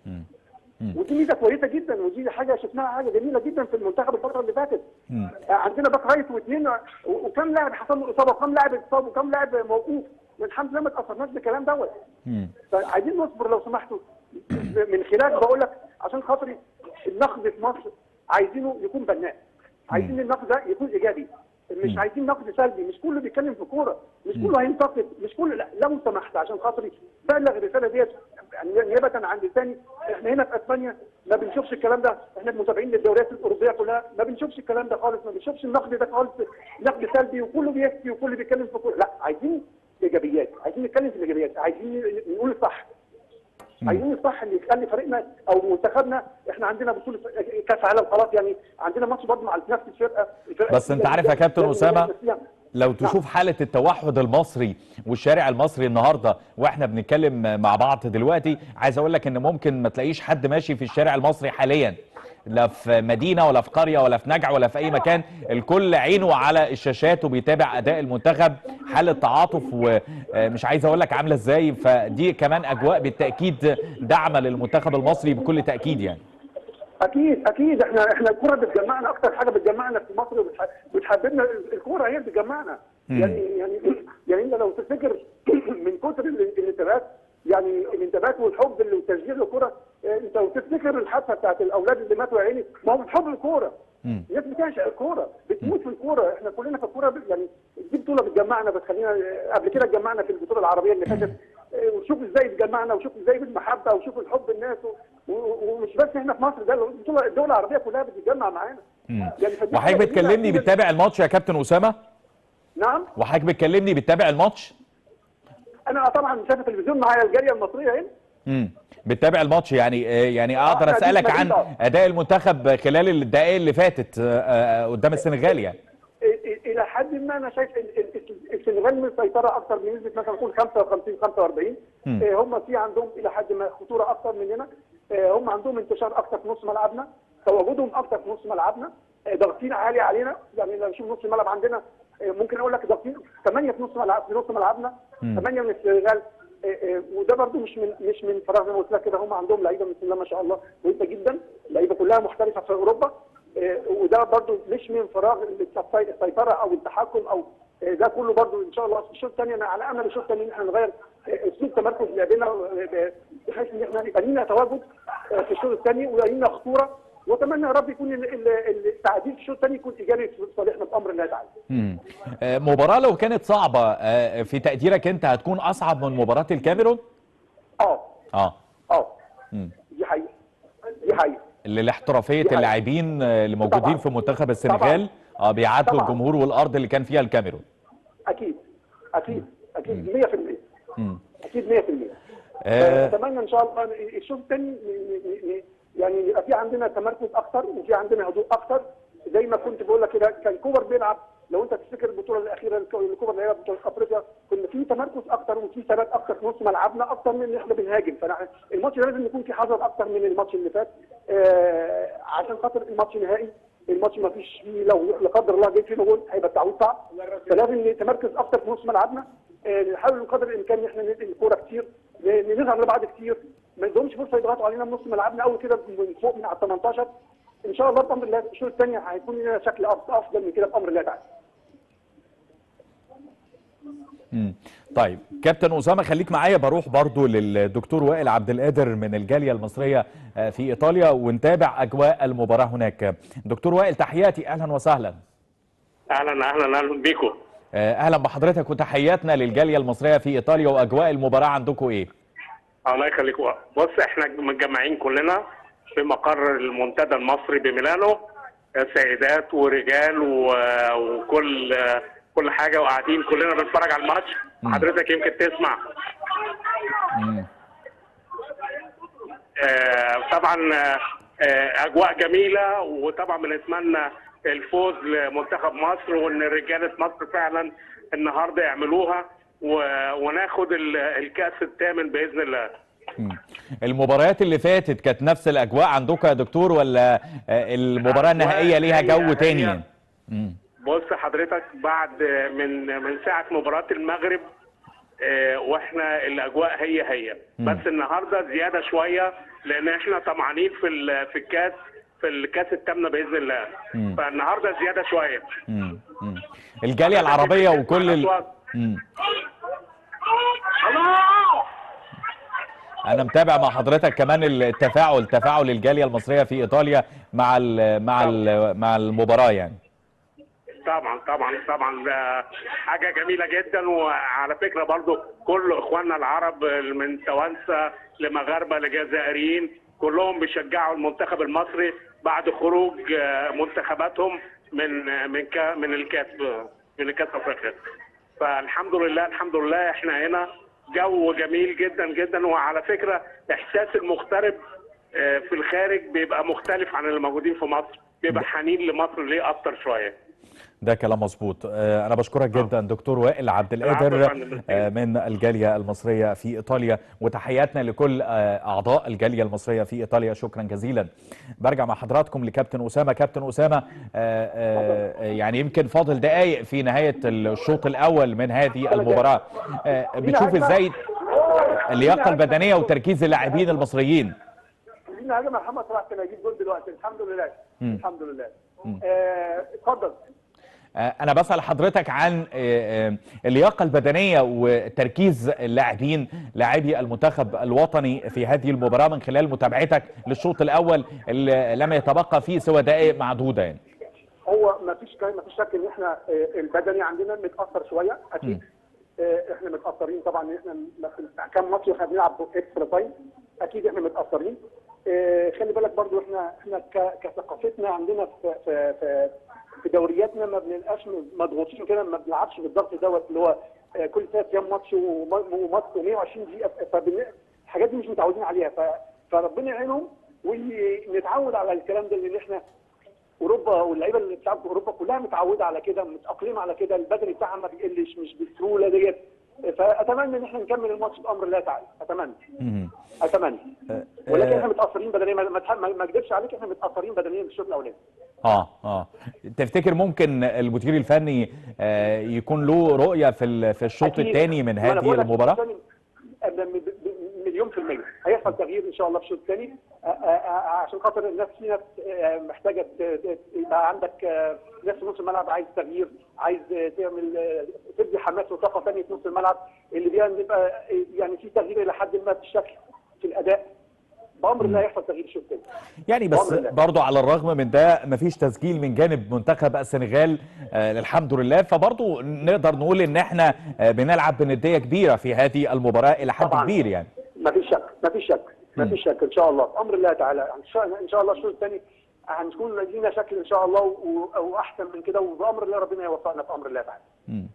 Speaker 4: ودي ميزه كويسه جدا ودي حاجه شفناها حاجه جميله جدا في المنتخب الفتره اللي فاتت آه، عندنا باك رايت واثنين و- وكم لاعب حصل له اصابه وكم لاعب اتصاب وكم لاعب موقوف الحمد لله ما تاثرناش بالكلام دوت
Speaker 1: مم.
Speaker 4: فعايزين نصبر لو سمحتوا من خلال بقول لك عشان خاطري النقد في مصر عايزينه يكون بناء عايزين النقد ده يكون ايجابي مش عايزين نقد سلبي مش كله بيتكلم في كوره مش كله هينتقد مش كله لا لو سمحت عشان خاطري بلغ الرساله ديت يعني نيابه عن لساني احنا هنا في اسبانيا ما بنشوفش الكلام ده احنا متابعين للدوريات الاوروبيه كلها ما بنشوفش الكلام ده خالص ما بنشوفش النقد ده خالص نقد سلبي وكله بيفتي وكله بيتكلم في كوره لا عايزين ايجابيات عايزين نتكلم في الايجابيات عايزين نقول الصح عايزين الصح اللي يخلي فريقنا او منتخبنا احنا عندنا بطوله كاس عالم خلاص يعني عندنا ماتش برضه مع نفس الفرقه الفرقة
Speaker 1: بس انت عارف يا كابتن
Speaker 4: لازم
Speaker 1: اسامه
Speaker 4: نركز فيها.
Speaker 1: لو تشوف حالة التوحد المصري والشارع المصري النهاردة واحنا بنتكلم مع بعض دلوقتي عايز اقول لك ان ممكن ما تلاقيش حد ماشي في الشارع المصري حاليا لا في مدينة ولا في قرية ولا في نجع ولا في اي مكان الكل عينه على الشاشات وبيتابع اداء المنتخب حالة تعاطف ومش عايز اقول لك عاملة ازاي فدي كمان اجواء بالتأكيد دعمة للمنتخب المصري بكل تأكيد يعني
Speaker 4: اكيد اكيد احنا احنا الكوره بتجمعنا اكتر حاجه بتجمعنا في مصر وبتح- وبتحببنا الكوره هي اللي بتجمعنا يعني يعني يعني انت لو تفتكر من كتر ال- الانتباهات يعني الانتباهات والحب اللي وتشجيع الكوره اه، انت لو تفتكر الحادثه بتاعت الاولاد اللي ماتوا يا عيني ما هو بتحب الكوره الناس بتعشق الكوره بتموت في الكوره احنا كلنا في الكوره ب- يعني دي بطوله بتجمعنا بتخلينا اه، قبل كده اتجمعنا في البطوله العربيه اللي فاتت اه، وشوف ازاي اتجمعنا وشوف ازاي بالمحبه وشوف الحب الناس و- و- ومش بس احنا في مصر ده البطوله الدول العربيه كلها بتتجمع معانا يعني فدي
Speaker 1: وحضرتك
Speaker 4: حاجة
Speaker 1: بتكلمني
Speaker 4: جميلة.
Speaker 1: بتتابع الماتش يا كابتن اسامة
Speaker 4: نعم
Speaker 1: وحضرتك بتكلمني بتتابع الماتش
Speaker 4: انا طبعا شايف التلفزيون معايا الجاريه المصريه هنا
Speaker 1: امم بتتابع الماتش يعني آه، يعني اقدر
Speaker 4: أكيد
Speaker 1: اسالك عن
Speaker 4: مدينة.
Speaker 1: اداء المنتخب خلال الدقائق اللي فاتت آه، آه، قدام السنغال يعني
Speaker 4: إ- إ- الى حد ما انا شايف ال- ال- ال- السنغال مسيطره اكتر بنسبه مثلا نقول 55 45 آه، هم في عندهم الى حد ما خطوره اكتر مننا آه، هم عندهم انتشار اكتر في نص ملعبنا تواجدهم اكتر في نص ملعبنا آه، ضاغطين عالي علينا يعني لو نشوف نص الملعب عندنا آه، ممكن اقول لك ضاغطين 8 في نص ملعب في نص ملعبنا 8 من السنغال آه، آه، وده برضو مش من مش من فراغ زي ما قلت لك كده هم عندهم لعيبه بسم الله ما شاء الله كويسه جدا لعيبه كلها محترفه في اوروبا آه، وده برضو مش من فراغ السيطره السيطرة او التحكم او آه، ده كله برضو ان شاء الله في الشوط الثاني انا على امل الشوط الثاني ان احنا نغير آه، اسلوب تمركز لعبنا آه، بحيث ان احنا يبقى لينا تواجد آه، في الشوط الثاني ويبقى لينا خطوره واتمنى يا رب يكون ال- ال- التعديل في الشوط الثاني يكون ايجابي في صالحنا بامر الله تعالى.
Speaker 1: مم. آه، مباراة لو كانت صعبة آه، في تقديرك انت هتكون اصعب من مباراة الكاميرون
Speaker 4: اه
Speaker 1: اه
Speaker 4: اه
Speaker 1: مم.
Speaker 4: دي حقيقه دي حقيقه
Speaker 1: لاحترافية
Speaker 4: دي حقيقة.
Speaker 1: اللاعبين آه، اللي موجودين
Speaker 4: طبعاً.
Speaker 1: في منتخب السنغال اه بيعادلوا
Speaker 4: طبعاً.
Speaker 1: الجمهور والارض اللي كان فيها الكاميرون
Speaker 4: اكيد اكيد اكيد 100%
Speaker 1: مم.
Speaker 4: اكيد 100%
Speaker 1: آه،
Speaker 4: اتمنى ان شاء الله الشوط الثاني ن- ن- ن- يعني يبقى في عندنا تمركز اكتر وفي عندنا هدوء اكتر زي ما كنت بقول لك كده كان كوبر بيلعب لو انت تفتكر البطوله الاخيره الكوبا اللي هي بطوله افريقيا كنا في تمركز اكتر وفي ثبات اكتر في نص ملعبنا اكتر من ان احنا بنهاجم فالماتش ده لازم يكون في حذر اكتر من الماتش اللي فات آه عشان خاطر الماتش نهائي الماتش ما فيش فيه لو لا قدر الله جه فينا جول هيبقى التعويض صعب فلازم نتمركز اكتر في نص ملعبنا آه نحاول بقدر الامكان ان احنا ننقل الكوره كتير ن- نظهر لبعض كتير ما يدهمش فرصه يضغطوا علينا من نص ملعبنا قوي كده من فوق من على ال 18 ان شاء الله بامر الله الشوط الثاني هيكون لنا شكل أف- افضل من كده بامر الله تعالى
Speaker 1: مم. طيب كابتن اسامه خليك معايا بروح برضو للدكتور وائل عبد القادر من الجاليه المصريه آه، في ايطاليا ونتابع اجواء المباراه هناك دكتور وائل تحياتي اهلا وسهلا
Speaker 7: اهلا اهلا اهلا بيكم
Speaker 1: آه، اهلا بحضرتك وتحياتنا للجاليه المصريه في ايطاليا واجواء المباراه عندكم ايه
Speaker 7: الله يخليك بص احنا متجمعين كلنا في مقر المنتدى المصري بميلانو سيدات ورجال و- وكل كل حاجه وقاعدين كلنا بنتفرج على الماتش حضرتك يمكن تسمع
Speaker 1: مم.
Speaker 7: آه، طبعا آه، آه، اجواء جميله وطبعا بنتمنى الفوز لمنتخب مصر وان رجاله مصر فعلا النهارده يعملوها و- وناخد ال- الكاس الثامن باذن الله
Speaker 1: مم. المباريات اللي فاتت كانت نفس الاجواء عندكم يا دكتور ولا آه، المباراه النهائيه ليها جو
Speaker 7: هي-
Speaker 1: تاني
Speaker 7: هي-
Speaker 1: مم.
Speaker 7: بص حضرتك بعد من من ساعه مباراه المغرب آه، واحنا الاجواء هي هي بس النهارده زياده شويه لان احنا طمعانين في ال- في الكاس في الكاس الثامنه باذن الله
Speaker 1: مم.
Speaker 7: فالنهارده زياده شويه
Speaker 1: مم. مم. الجاليه العربيه وكل ال... مم. انا متابع مع حضرتك كمان التفاعل تفاعل الجاليه المصريه في ايطاليا مع ال مع ال مع المباراه يعني
Speaker 7: طبعا طبعا طبعا ده حاجه جميله جدا وعلى فكره برضو كل اخواننا العرب من توانسه لمغاربه لجزائريين كلهم بيشجعوا المنتخب المصري بعد خروج آه، منتخباتهم من آه، من كا من الكاس من الكاس افريقيا فالحمد لله الحمد لله احنا هنا جو جميل جدا جدا وعلى فكره احساس المغترب آه، في الخارج بيبقى مختلف عن اللي موجودين في مصر بيبقى حنين لمصر ليه اكتر شويه
Speaker 1: ده كلام مظبوط آه، انا بشكرك جدا دكتور وائل عبد
Speaker 7: العفو يا
Speaker 1: القادر
Speaker 7: فندم.
Speaker 1: آه، من الجاليه المصريه في ايطاليا وتحياتنا لكل آه، اعضاء الجاليه المصريه في ايطاليا شكرا جزيلا برجع مع حضراتكم لكابتن اسامه كابتن اسامه آه، آه، يعني يمكن فاضل دقائق في نهايه الشوط الاول من هذه المباراه آه، بتشوف ازاي اللياقه البدنيه وتركيز اللاعبين المصريين
Speaker 4: لينا هجمه محمد صلاح كان هيجيب جول دلوقتي الحمد لله
Speaker 1: مم.
Speaker 4: الحمد لله
Speaker 1: مم.
Speaker 4: آه، اتفضل
Speaker 1: آه، انا بسال حضرتك عن آه، آه، اللياقه البدنيه وتركيز اللاعبين لاعبي المنتخب الوطني في هذه المباراه من خلال متابعتك للشوط الاول اللي لم يتبقى فيه سوى دقائق معدوده يعني
Speaker 4: هو ما فيش ما فيش شك ان احنا آه، البدني عندنا متاثر شويه اكيد آه، احنا متاثرين طبعا ان احنا م- كام ماتش احنا بنلعب اكسترا تايم اكيد احنا متاثرين آه، خلي بالك برضو احنا احنا ك- كثقافتنا عندنا في في في, في دورياتنا ما بنبقاش مضغوطين كده ما بنلعبش بالضغط دوت اللي هو آه، كل ثلاث ايام ماتش وم- وماتش و120 دقيقه فبن- الحاجات دي مش متعودين عليها ف- فربنا يعينهم ونتعود على الكلام ده لان احنا اوروبا واللعيبه اللي بتلعب في اوروبا كلها متعوده على كده متاقلمه على كده البدني بتاعها ما بيقلش مش بالسهوله ديت فاتمنى ان احنا نكمل الماتش بامر الله تعالى اتمنى
Speaker 1: مم.
Speaker 4: اتمنى
Speaker 1: آه،
Speaker 4: ولكن
Speaker 1: آه،
Speaker 4: احنا متاثرين بدنيا ما ما ما- ما اكذبش عليك احنا متاثرين بدنيا في الشوط الاولاني
Speaker 1: اه اه تفتكر ممكن المدير الفني آه، يكون له رؤيه في ال- في الشوط
Speaker 4: أكيد.
Speaker 1: الثاني من
Speaker 4: وأنا
Speaker 1: هذه
Speaker 4: بقول لك
Speaker 1: المباراه
Speaker 4: الشوط الثاني ب- ب- ب- مليون في المية هيحصل تغيير ان شاء الله في الشوط الثاني آه، آه، آه، عشان خاطر الناس في ناس آه، محتاجه ت- ت- يبقى عندك آه، ناس في نص الملعب عايز تغيير عايز آه، تعمل آه، تدي حماس وطاقه ثانيه في نص الملعب اللي بيبقى يبقى يعني في تغيير الى حد ما في الشكل في الاداء بامر الله هيحصل تغيير الشوط الثاني
Speaker 1: يعني بس
Speaker 4: بأمر الله.
Speaker 1: برضو على الرغم من ده مفيش تسجيل من جانب منتخب السنغال آه الحمد لله فبرضو نقدر نقول ان احنا آه بنلعب بندية كبيرة في هذه المباراة الى حد
Speaker 4: طبعاً.
Speaker 1: كبير يعني
Speaker 4: ما فيش شك ما فيش شك ما فيش شك ان شاء الله بامر الله تعالى ان شاء ان شاء الله الشوط الثاني هنكون لدينا شكل ان شاء الله و- واحسن من كده وبامر الله ربنا يوفقنا بامر الله تعالى
Speaker 1: مم.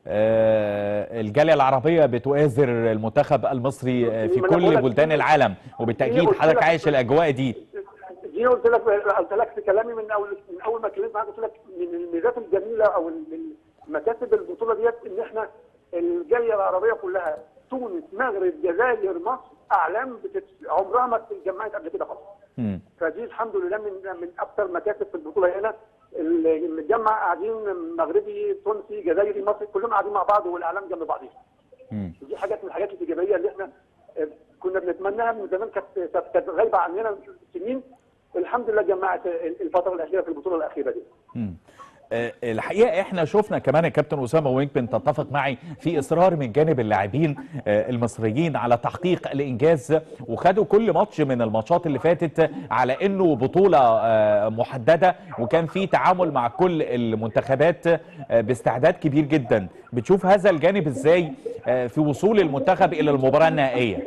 Speaker 1: آه الجالية العربية بتؤازر المنتخب المصري آه في
Speaker 4: ما أنا بقول
Speaker 1: كل
Speaker 4: لك
Speaker 1: بلدان
Speaker 4: دي-
Speaker 1: العالم
Speaker 4: دي
Speaker 1: وبالتأكيد
Speaker 4: قلت
Speaker 1: حضرتك
Speaker 4: لك-
Speaker 1: عايش الاجواء دي
Speaker 4: دي قلت لك قلت لك في كلامي من اول من اول ما اتكلمت معاك قلت لك من الميزات الجميله او من مكاسب البطوله ديت ان احنا الجاليه العربيه كلها تونس مغرب جزائر مصر اعلام بتت... عمرها ما اتجمعت قبل كده خالص
Speaker 1: مم.
Speaker 4: فدي الحمد لله من من اكثر مكاسب في البطوله هنا المتجمع قاعدين مغربي تونسي جزائري مصري كلهم قاعدين مع بعض والاعلام جنب بعضيها
Speaker 1: مم.
Speaker 4: دي حاجات من الحاجات الايجابيه اللي احنا آه، كنا بنتمناها من زمان كانت كانت كانت غايبه عننا سنين الحمد لله جمعت الفتره الاخيره في البطوله الاخيره دي
Speaker 1: مم. آه، الحقيقه احنا شفنا كمان يا كابتن اسامه ويمكن تتفق معي في اصرار من جانب اللاعبين آه، المصريين على تحقيق الانجاز وخدوا كل ماتش من الماتشات اللي فاتت على انه بطوله آه، محدده وكان في تعامل مع كل المنتخبات آه، باستعداد كبير جدا بتشوف هذا الجانب ازاي آه، في وصول المنتخب الى المباراه النهائيه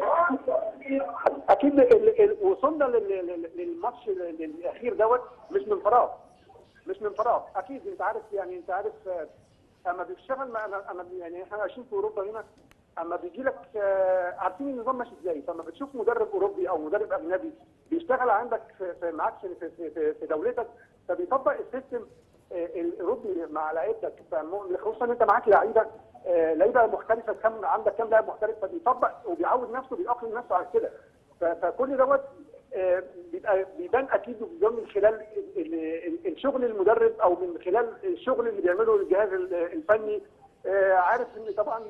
Speaker 4: اكيد ال- ال- وصلنا لل- لل- للماتش ال- الاخير دوت مش من فراغ مش من فراغ اكيد انت عارف يعني انت عارف آه، اما بتشتغل مع اما أما يعني احنا عايشين في اوروبا هنا اما بيجي لك آه، عارفين النظام ماشي ازاي فلما بتشوف مدرب اوروبي او مدرب اجنبي بيشتغل عندك في في- معاك في في- في في دولتك فبيطبق السيستم آه، الاوروبي مع لعيبتك فم- خصوصا انت معاك لعيبه آه، لعيبه مختلفه كم عندك كام لاعب مختلف فبيطبق وبيعود نفسه بيأقلم نفسه على كده ف- فكل دوت آه، بيبقى بيبان اكيد وبيبان من خلال ال- ال- الشغل المدرب او من خلال الشغل اللي بيعمله الجهاز ال- الفني آه، عارف ان طبعا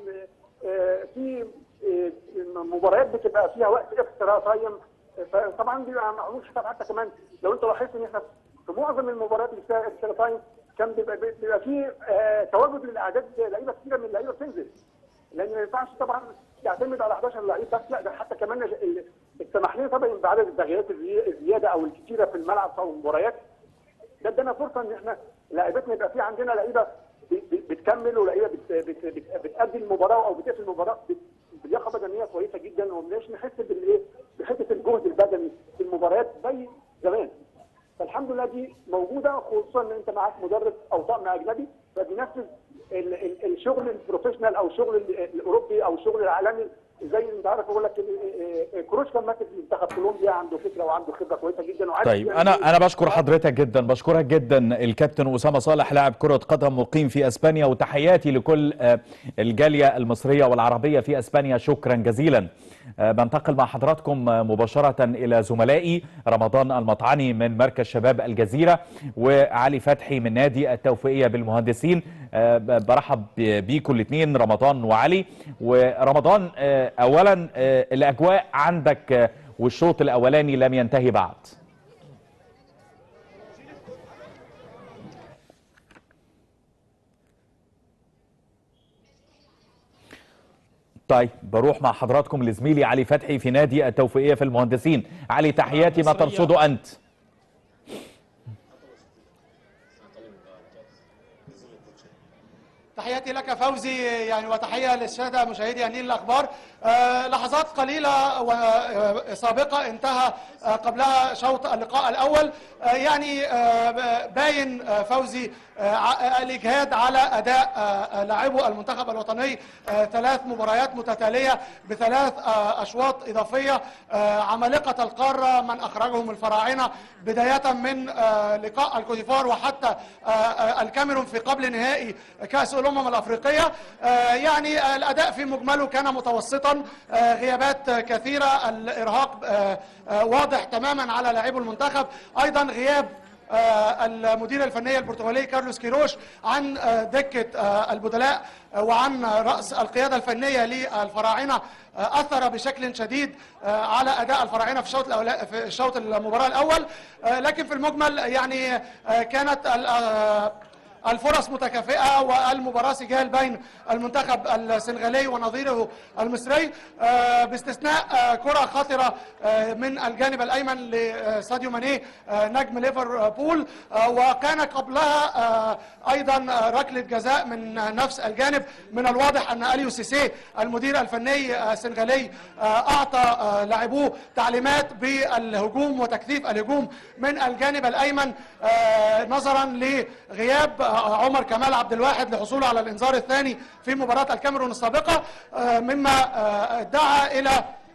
Speaker 4: آه، في آه، مباريات بتبقى فيها وقت اكسترا تايم فطبعا بيبقى معمول حساب حتى كمان لو انت لاحظت ان احنا في معظم المباريات اللي فيها اكسترا تايم كان بيبقى بيبقى فيه آه، تواجد للاعداد لعيبه كثيره من اللعيبه بتنزل لان ما ينفعش طبعا يعتمد على 11 لعيب بس لا ده حتى كمان ال- ال- السماح لنا طبعا بعدد التغييرات الزي- الزياده او الكثيره في الملعب او المباريات ده ادانا فرصه ان احنا لاعيبتنا يبقى في عندنا لعيبه ب- ب- بتكمل ولعيبه بت- بت- بت- بتأدي المباراه او بتقفل المباراه ب- بلياقه بدنيه كويسه جدا ومبناش نحس بالايه بحته الجهد البدني في المباريات زي زمان فالحمد لله دي موجوده خصوصا ان انت معاك مدرب او طاقم اجنبي فبينفذ ال- ال- الشغل البروفيشنال او الشغل ال- الاوروبي او الشغل العالمي زي انت عارف اقول لك ال- ال- كروش كان ماسك منتخب كولومبيا عنده فكره وعنده خبره كويسه جدا وعارف
Speaker 1: طيب
Speaker 4: يعني
Speaker 1: انا انا بشكر حضرتك جدا بشكرك جدا الكابتن اسامه صالح لاعب كره قدم مقيم في اسبانيا وتحياتي لكل آه، الجاليه المصريه والعربيه في اسبانيا شكرا جزيلا آه، بنتقل مع حضراتكم آه، مباشره الى زملائي رمضان المطعني من مركز شباب الجزيره وعلي فتحي من نادي التوفيقيه بالمهندسين آه، ب- برحب ب- بيكم الاثنين رمضان وعلي ورمضان آه، اولا آه، الاجواء عندك آه، والشوط الاولاني لم ينتهي بعد طيب بروح مع حضراتكم لزميلي علي فتحي في نادي التوفيقية في المهندسين علي تحياتي ما ترصده أنت
Speaker 8: تحياتي لك فوزي يعني وتحيه للساده مشاهدي النيل الاخبار آه لحظات قليله وسابقه انتهى آه قبلها شوط اللقاء الاول آه يعني آه باين آه فوزي آه ع- الاجهاد على اداء آه لاعبو المنتخب الوطني آه ثلاث مباريات متتاليه بثلاث آه اشواط اضافيه آه عمالقه القاره من اخرجهم الفراعنه بدايه من آه لقاء الكوتيفوار وحتى آه آه الكاميرون في قبل نهائي كاس الامم الافريقيه آه يعني الاداء في مجمله كان متوسطا آه غيابات كثيره الارهاق آه آه واضح تماما على لاعبو المنتخب ايضا غياب آه، المدير الفني البرتغالي كارلوس كيروش عن آه، دكة آه، البدلاء آه، وعن رأس القيادة الفنية للفراعنة آه، أثر بشكل شديد آه، على أداء الفراعنة في الشوط الأولا- في الشوط المباراة الأول آه، لكن في المجمل يعني آه، كانت ال- آه، الفرص متكافئة والمباراة سجال بين المنتخب السنغالي ونظيره المصري آه، باستثناء آه، كرة خطرة آه، من الجانب الأيمن لساديو ماني آه، نجم ليفربول آه، وكان قبلها آه، أيضا آه، ركلة جزاء من نفس الجانب من الواضح أن أليو سيسي المدير الفني آه، السنغالي آه، أعطى آه، لاعبوه تعليمات بالهجوم وتكثيف الهجوم من الجانب الأيمن آه، نظرا لغياب آه، عمر كمال عبد الواحد لحصوله على الإنذار الثاني في مباراة الكاميرون السابقة آه، مما آه، دعا إلى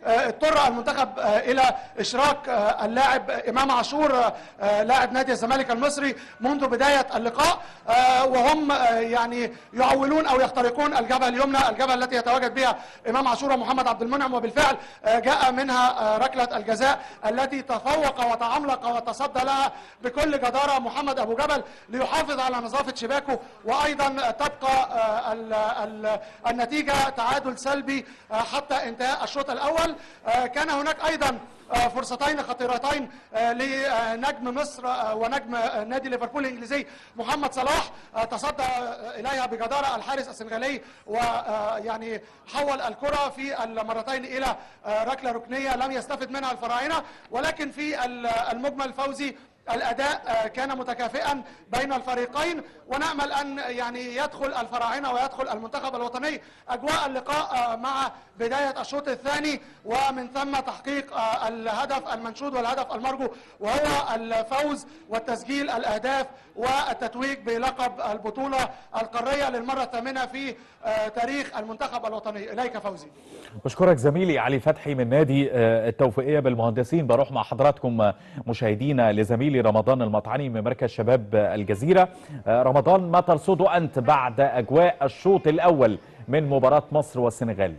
Speaker 8: آه، اضطر المنتخب آه، الى اشراك آه، اللاعب امام عاشور آه، آه، لاعب نادي الزمالك المصري منذ بدايه اللقاء آه، وهم آه، يعني يعولون او يخترقون الجبهه اليمنى الجبهه التي يتواجد بها امام عاشور ومحمد عبد المنعم وبالفعل آه، جاء منها آه، ركله الجزاء التي تفوق وتعملق وتصدى لها بكل جداره محمد ابو جبل ليحافظ على نظافه شباكه وايضا تبقى آه، ال- ال- النتيجه تعادل سلبي آه، حتى انتهاء الشوط الاول آه، كان هناك ايضا آه، فرصتين خطيرتين آه، لنجم مصر آه، ونجم آه، نادي ليفربول الانجليزي محمد صلاح آه، تصدى آه، اليها بجداره الحارس السنغالي ويعني حول الكره في المرتين الى آه، ركله ركنيه لم يستفد منها الفراعنه ولكن في ال- المجمل فوزي الاداء آه، كان متكافئا بين الفريقين ونامل ان يعني يدخل الفراعنه ويدخل المنتخب الوطني اجواء اللقاء آه، مع بدايه الشوط الثاني ومن ثم تحقيق آه، الهدف المنشود والهدف المرجو وهو الفوز والتسجيل الاهداف والتتويج بلقب البطوله القاريه للمره الثامنه في آه، تاريخ المنتخب الوطني اليك فوزي
Speaker 1: بشكرك زميلي علي فتحي من نادي آه، التوفيقية بالمهندسين بروح مع حضراتكم آه، مشاهدينا لزميلي رمضان المطعني من مركز شباب آه، الجزيرة آه، رمضان ما ترصده أنت بعد أجواء الشوط الأول من مباراة مصر والسنغال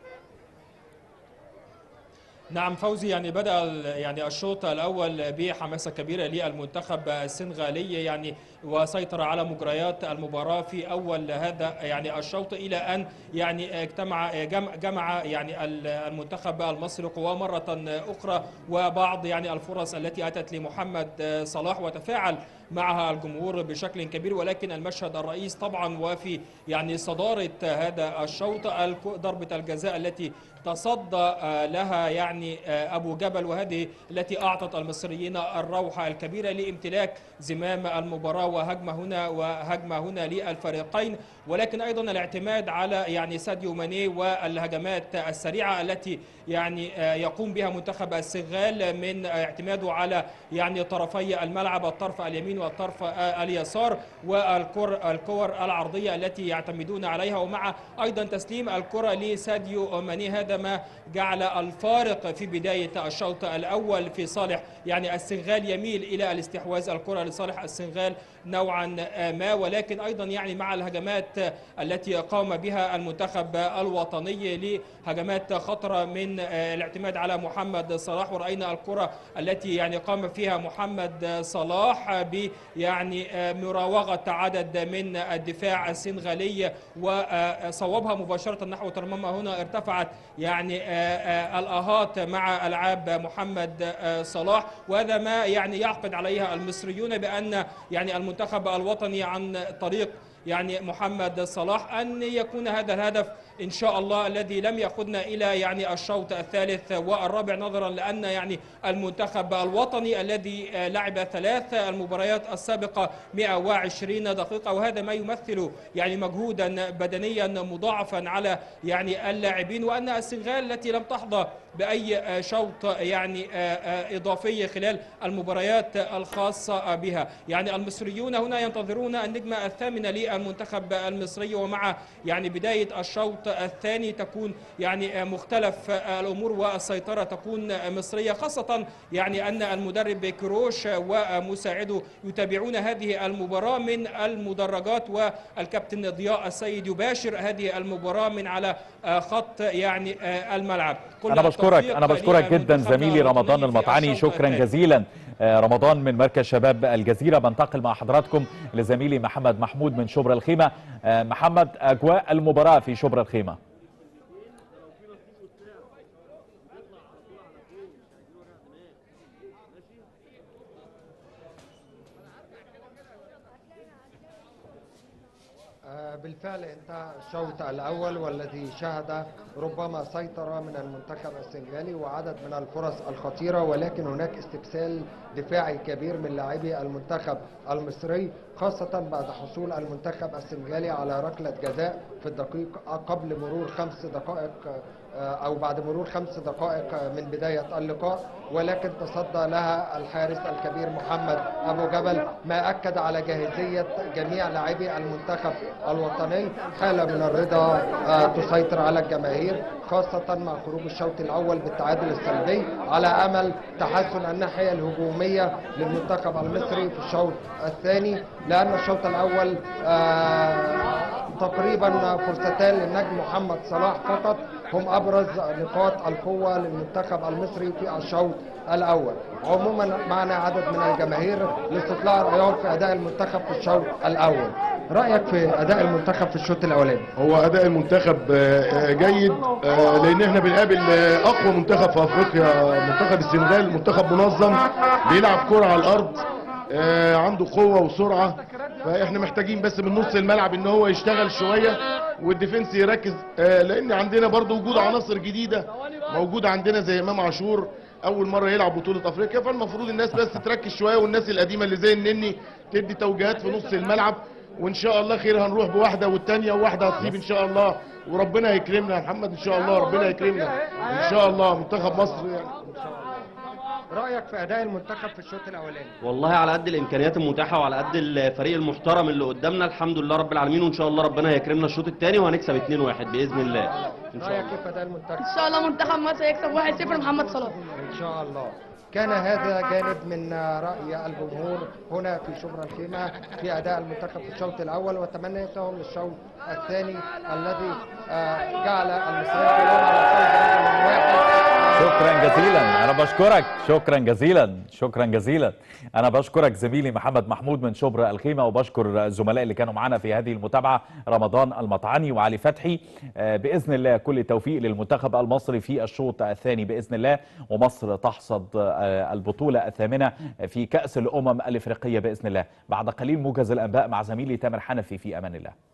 Speaker 9: نعم فوزي يعني بدأ ال- يعني الشوط الأول بحماسة كبيرة للمنتخب السنغالي يعني وسيطر على مجريات المباراة في أول هذا يعني الشوط إلى أن يعني اجتمع جمع, جمع يعني ال- المنتخب المصري قواه مرة أخرى وبعض يعني الفرص التي أتت لمحمد صلاح وتفاعل معها الجمهور بشكل كبير ولكن المشهد الرئيس طبعا وفي يعني صدارة هذا الشوط الك- ضربة الجزاء التي تصدى آه، لها يعني آه، أبو جبل وهذه التي أعطت المصريين الروحة الكبيرة لامتلاك زمام المباراة وهجمة هنا وهجمة هنا للفريقين ولكن أيضا الاعتماد على يعني ساديو ماني والهجمات السريعة التي يعني آه، يقوم بها منتخب السنغال من اعتماده على يعني طرفي الملعب الطرف اليمين والطرف آه، اليسار والكر الكور العرضية التي يعتمدون عليها ومع أيضا تسليم الكرة لساديو ماني هذا ما جعل الفارق في بداية الشوط الأول في صالح يعني السنغال يميل إلى الاستحواذ الكرة لصالح السنغال نوعا ما ولكن أيضا يعني مع الهجمات التي قام بها المنتخب الوطني لهجمات خطرة من الاعتماد على محمد صلاح ورأينا الكرة التي يعني قام فيها محمد صلاح ب يعني مراوغة عدد من الدفاع السنغالي وصوبها مباشرة نحو ترممة هنا ارتفعت يعني الآهات مع ألعاب محمد صلاح وهذا ما يعني يعقد عليها المصريون بأن يعني المنتخب الوطني عن طريق يعني محمد صلاح أن يكون هذا الهدف إن شاء الله الذي لم يأخذنا إلى يعني الشوط الثالث والرابع نظرا لأن يعني المنتخب الوطني الذي لعب ثلاث المباريات السابقة 120 دقيقة وهذا ما يمثل يعني مجهودا بدنيا مضاعفا على يعني اللاعبين وأن السنغال التي لم تحظى بأي شوط يعني إضافي خلال المباريات الخاصة بها يعني المصريون هنا ينتظرون النجمة الثامنة للمنتخب المصري ومع يعني بداية الشوط الثاني تكون يعني مختلف الأمور والسيطرة تكون مصرية خاصة يعني أن المدرب كروش ومساعده يتابعون هذه المباراة من المدرجات والكابتن ضياء السيد يباشر هذه المباراة من على خط يعني الملعب
Speaker 1: انا بشكرك انا بشكرك جدا زميلي رمضان المطعني شكرا جزيلا رمضان من مركز شباب الجزيره بنتقل مع حضراتكم لزميلي محمد محمود من شبرا الخيمه محمد اجواء المباراه في شبرا الخيمه
Speaker 10: بالفعل انتهى الشوط الأول والذي شهد ربما سيطرة من المنتخب السنغالي وعدد من الفرص الخطيرة ولكن هناك استبسال دفاعي كبير من لاعبي المنتخب المصري خاصة بعد حصول المنتخب السنغالي على ركلة جزاء في الدقيقة قبل مرور خمس دقائق أو بعد مرور خمس دقائق من بداية اللقاء ولكن تصدى لها الحارس الكبير محمد أبو جبل ما أكد على جاهزية جميع لاعبي المنتخب الوطني حالة من الرضا تسيطر على الجماهير خاصة مع خروج الشوط الأول بالتعادل السلبي على أمل تحسن الناحية الهجومية للمنتخب المصري في الشوط الثاني لأن الشوط الأول آه، تقريبا فرصتان للنجم محمد صلاح فقط هم أبرز نقاط القوة للمنتخب المصري في الشوط الأول عموما معنا عدد من الجماهير لاستطلاع رأيهم في أداء المنتخب في الشوط الأول رأيك في أداء المنتخب في الشوط الأولاني
Speaker 11: هو اداء المنتخب آه، آه، جيد آه، لان احنا بنقابل آه، اقوى منتخب في افريقيا منتخب السنغال منتخب منظم بيلعب كرة على الارض آه، عنده قوة وسرعة فاحنا محتاجين بس من نص الملعب ان هو يشتغل شوية والديفنس يركز آه، لان عندنا برضو وجود عناصر جديدة موجودة عندنا زي امام عاشور اول مرة يلعب بطولة افريقيا فالمفروض الناس بس تركز شوية والناس القديمة اللي زي النني تدي توجيهات في نص الملعب وان شاء الله خير هنروح بواحده والتانيه وواحده هتصيب ان شاء الله وربنا يكرمنا يا محمد ان شاء الله ربنا يكرمنا ان شاء الله منتخب مصر يعني
Speaker 10: رأيك في أداء المنتخب في الشوط الأولاني
Speaker 12: والله على قد الامكانيات المتاحه وعلى قد الفريق المحترم اللي قدامنا الحمد لله رب العالمين وان شاء الله ربنا هيكرمنا الشوط الثاني وهنكسب 2-1 باذن الله ان شاء
Speaker 10: رأيك
Speaker 12: الله
Speaker 10: كيف أداء المنتخب
Speaker 13: ان شاء الله منتخب مصر يكسب 1-0 محمد صلاح
Speaker 10: إن شاء الله كان هذا جانب من رأي الجمهور هنا في شبرا الخيمة في أداء المنتخب في الشوط الأول وتمنيتهم للشوط الثاني الذي آه، جعل المصريين كلهم على فوز رقم واحد
Speaker 1: شكرا جزيلا انا بشكرك شكرا جزيلا شكرا جزيلا انا بشكرك زميلي محمد محمود من شبرا الخيمه وبشكر الزملاء اللي كانوا معنا في هذه المتابعه رمضان المطعني وعلي فتحي آه، باذن الله كل التوفيق للمنتخب المصري في الشوط الثاني باذن الله ومصر تحصد آه، البطوله الثامنه في كاس الامم الافريقيه باذن الله بعد قليل موجز الانباء مع زميلي تامر حنفي في امان الله